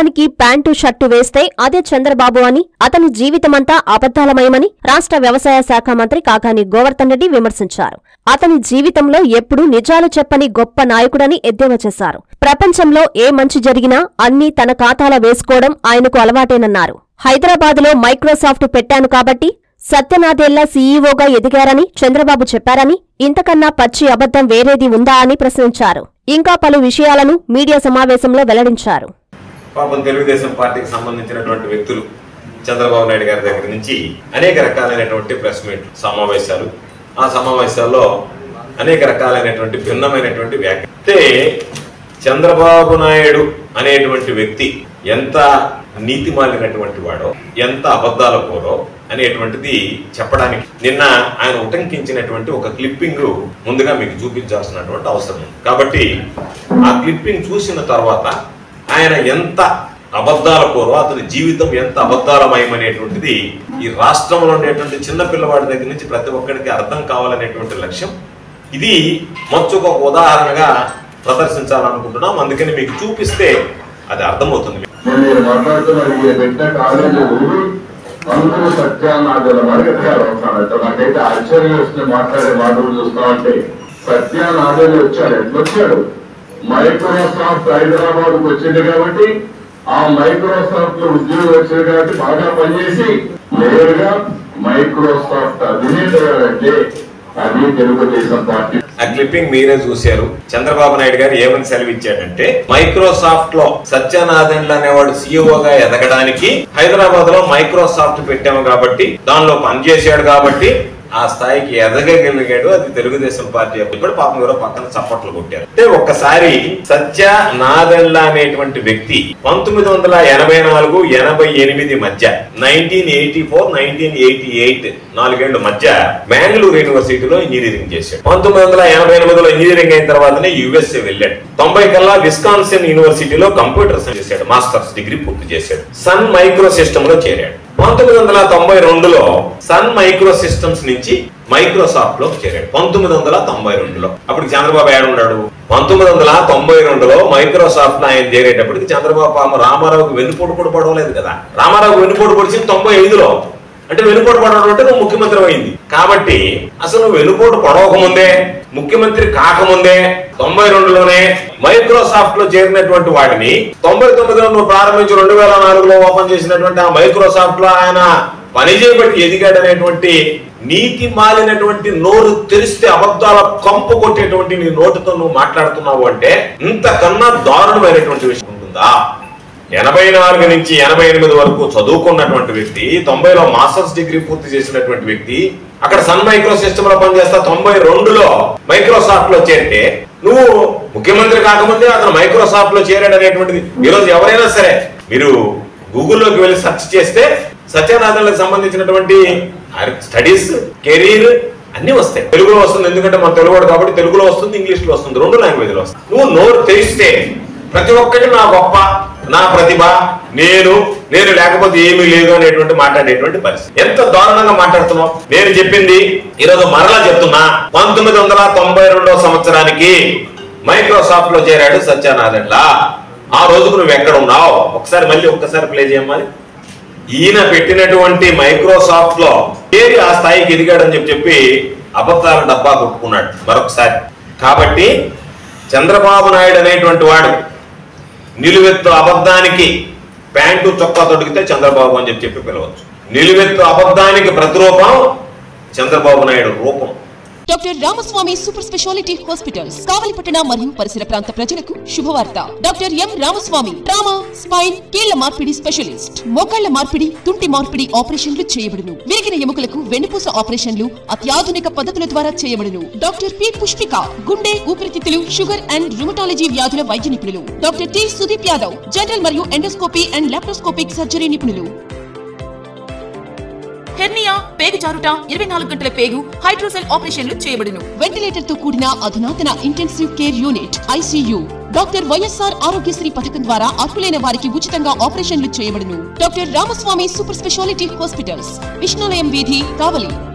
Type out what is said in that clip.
మొహానికి pant shirt వేస్తే అదే చంద్రబాబు అని అతని జీవితమంతా అబద్ధాలమయమని రాష్ట్ర వ్యవసాయ శాఖ మంత్రి కాకాని గోవర్ధన్ రెడ్డి విమర్శించారు అతని జీవితంలో ఎప్పుడూ నిజాలు చెప్పని గొప్ప నాయకుడని ఎద్దేవా చేశారు ప్రపంచంలో ఏ మంచి జరిగినా అన్నీ తన ఖాతాలో వేసుకోవడం ఆయనకు అలవాటేనన్నారు హైదరాబాదులో మైక్రోసాఫ్ట్ పెట్టాను కాబట్టి సత్యనాథేళ్ల సీఈఓగా ఎదిగారని చంద్రబాబు చెప్పారని ఇంతకన్నా పచ్చి అబద్ధం వేరేది ఉందా అని ప్రశ్నించారు ఇంకా పలు విషయాలను మీడియా సమావేశంలో వెల్లడించారు పాపం తెలుగుదేశం పార్టీకి సంబంధించినటువంటి వ్యక్తులు చంద్రబాబు నాయుడు గారి దగ్గర నుంచి అనేక రకాలైనటువంటి ప్రెస్ మీట్ సమావేశాలు ఆ సమావేశాల్లో అనేక రకాలైనటువంటి భిన్నమైనటువంటి వ్యాఖ్య అంటే చంద్రబాబు నాయుడు అనేటువంటి వ్యక్తి ఎంత నీతి మాలినటువంటి వాడో ఎంత అబద్ధాల కోరో అనేటువంటిది చెప్పడానికి నిన్న ఆయన ఉటంకించినటువంటి ఒక క్లిప్పింగ్ ముందుగా మీకు చూపించాల్సినటువంటి అవసరం ఉంది కాబట్టి ఆ క్లిప్పింగ్ చూసిన తర్వాత ఆయన ఎంత అబద్ధాల కోరో అతని జీవితం ఎంత అబద్ధాలమయమనేటువంటిది ఈ రాష్ట్రంలో ఉండేటువంటి చిన్న పిల్లవాడి దగ్గర నుంచి ప్రతి ఒక్కరికి అర్థం కావాలనేటువంటి లక్ష్యం ఇది మచ్చుకు ఒక ఉదాహరణగా ప్రదర్శించాలనుకుంటున్నాం అందుకని మీకు చూపిస్తే అది అర్థమవుతుంది నేను మీరు మాట్లాడుతున్నారు ఈ పెట్టిన కాలేజీ పంతులు సత్యానాథుల మరగతిగారు వస్తాడంట నాకైతే ఆశ్చర్యం వస్తుంది మాట్లాడే మాటలు చూస్తా ఉంటే సత్యానాథులు వచ్చాడు ఎట్లా వచ్చాడు మైక్రోసాఫ్ట్ హైదరాబాద్ కు వచ్చింది కాబట్టి ఆ మైక్రోసాఫ్ట్ లో ఉద్యోగం వచ్చింది కాబట్టి బాగా పనిచేసి నేరుగా మైక్రోసాఫ్ట్ అధినేత అంటే అది తెలుగుదేశం పార్టీ ఆ క్లిప్పింగ్ మీరే చూశారు చంద్రబాబు నాయుడు గారు ఏమని సెలవిచ్చాడంటే మైక్రోసాఫ్ట్ లో సత్యనాథన్లు అనేవాడు సీఈఓగా ఎదగడానికి హైదరాబాద్ లో మైక్రోసాఫ్ట్ పెట్టాము కాబట్టి దానిలో పనిచేశాడు కాబట్టి ఆ స్థాయికి ఎదగగలిగాడు అది తెలుగుదేశం పార్టీ ఇప్పుడు పాపం ఎవరో పక్కన చప్పట్లు కొట్టారు అంటే ఒక్కసారి సత్య నాదెండ్ల అనేటువంటి వ్యక్తి పంతొమ్మిది వందల ఎనభై నాలుగు ఎనభై ఎనిమిది మధ్య nineteen eighty four nineteen eighty eight నాలుగేళ్ల మధ్య బెంగళూరు యూనివర్సిటీలో ఇంజనీరింగ్ చేశాడు పంతొమ్మిది వందల ఎనభై ఎనిమిదిలో ఇంజనీరింగ్ అయిన తర్వాతనే యుఎస్ఏ వెళ్ళాడు తొంభై కల్లా విస్కాన్సిన్ యూనివర్సిటీలో కంప్యూటర్ సైన్స్ చేశాడు మాస్టర్స్ డిగ్రీ పూర్తి చేశాడు సన్ మైక్రో సిస్టమ్ లో చేరాడు పంతొమ్మిది వందల తొంభై రెండులో సన్ మైక్రో సిస్టమ్స్ నుంచి మైక్రోసాఫ్ట్ లో చేరాడు పంతొమ్మిది వందల తొంభై రెండులో అప్పుడు చంద్రబాబు ఏడు ఉన్నాడు పంతొమ్మిది వందల తొంభై రెండులో మైక్రోసాఫ్ట్ లో ఆయన చేరేటప్పటికి చంద్రబాబు పాపం రామారావుకి వెన్నుపోటు కూడా పడవలేదు కదా రామారావుకి వెన్నుపోటు పొడిచింది తొంభై ఐదులో అంటే వెనుపోటు పడడం అంటే నువ్వు ముఖ్యమంత్రి అయింది కాబట్టి అసలు నువ్వు వెనుపోటు పడవక ముందే ముఖ్యమంత్రి కాకముందే తొంభై రెండులోనే మైక్రోసాఫ్ట్ లో చేరినటువంటి వాడిని తొంభై తొమ్మిదిలో నువ్వు ప్రారంభించి రెండు వేల నాలుగులో ఓపెన్ చేసినటువంటి ఆ మైక్రోసాఫ్ట్ లో ఆయన పని చేయబట్టి ఎదిగాడనేటువంటి నీతి మాలినటువంటి నోరు తెరిస్తే అబద్ధాల కంపు కొట్టేటువంటి నీ నోటితో నువ్వు మాట్లాడుతున్నావు అంటే ఇంతకన్నా దారుణమైనటువంటి విషయం ఉంటుందా ఎనభై నాలుగు నుంచి ఎనభై ఎనిమిది వరకు చదువుకున్నటువంటి వ్యక్తి తొంభైలో మాస్టర్స్ డిగ్రీ పూర్తి చేసినటువంటి వ్యక్తి అక్కడ సన్ మైక్రో సిస్టమ్ లో పనిచేస్తా తొంభై రెండులో మైక్రోసాఫ్ట్ లో చేరితే నువ్వు ముఖ్యమంత్రి కాకముందే అతను మైక్రోసాఫ్ట్ లో చేరాడు అనేటువంటిది ఈరోజు ఎవరైనా సరే మీరు గూగుల్లోకి వెళ్ళి సెర్చ్ చేస్తే సత్యనాథన్లకు సంబంధించినటువంటి స్టడీస్ కెరీర్ అన్ని వస్తాయి తెలుగులో వస్తుంది ఎందుకంటే మన తెలుగువాడు కాబట్టి తెలుగులో వస్తుంది ఇంగ్లీష్ లో వస్తుంది రెండు లాంగ్వేజ్ లో వస్తుంది నువ్వు నోరు తెరిస్తే ప్రతి ఒక్కటి నా గొప్ప నా ప్రతిభ నేను నేను లేకపోతే ఏమీ లేదు అనేటువంటి మాట్లాడేటువంటి పరిస్థితి ఎంత దారుణంగా మాట్లాడుతున్నావు నేను చెప్పింది ఈరోజు మరలా చెప్తున్నా పంతొమ్మిది వందల తొంభై రెండవ సంవత్సరానికి మైక్రోసాఫ్ట్ లో చేరాడు సత్యనారాయణ ఆ రోజుకు నువ్వు ఎక్కడ ఉన్నావు ఒకసారి మళ్ళీ ఒక్కసారి ప్లే చేయమని ఈయన పెట్టినటువంటి మైక్రోసాఫ్ట్ లో ఏది ఆ స్థాయికి ఎదిగాడని చెప్పి చెప్పి అబద్ధాల డబ్బా కొట్టుకున్నాడు మరొకసారి కాబట్టి చంద్రబాబు నాయుడు అనేటువంటి వాడు నిలువెత్తు అబద్ధానికి ప్యాంటు చొక్కా తొడిగితే చంద్రబాబు అని చెప్పి చెప్పి పిలవచ్చు నిలువెత్తు అబద్ధానికి ప్రతిరూపం చంద్రబాబు నాయుడు రూపం doctor Ramaswamy super speciality hospitals కావలిపట్టణ మరియు పరిసర ప్రాంత ప్రజలకు శుభవార్త doctor M Ramaswamy trauma spine కీళ్ల మార్పిడి స్పెషలిస్ట్ మోకాళ్ల మార్పిడి తుంటి మార్పిడి ఆపరేషన్లు చేయబడును విరిగిన ఎముకలకు వెన్నుపూస ఆపరేషన్లు అత్యాధునిక పద్ధతుల ద్వారా చేయబడును డాక్టర్ పి పుష్పిక గుండె ఊపిరితిత్తులు షుగర్ అండ్ రుమటాలజీ వ్యాధుల వైద్య నిపుణులు doctor T Sudeep Yadav general మరియు ఎండోస్కోపీ అండ్ లాప్రోస్కోపిక్ సర్జరీ నిపుణులు హెర్నియా పేగు జారుట ఇరవై నాలుగు గంటల పేగు హైడ్రోసెల్ ఆపరేషన్లు చేయబడును వెంటిలేటర్ తో కూడిన అధునాతన intensive care unit ICU doctor YSR Aarogyasri పథకం ద్వారా అర్హులైన వారికి ఉచితంగా ఆపరేషన్లు చేయబడును doctor Ramaswamy super speciality hospitals Vishnulayam వీధి కావలి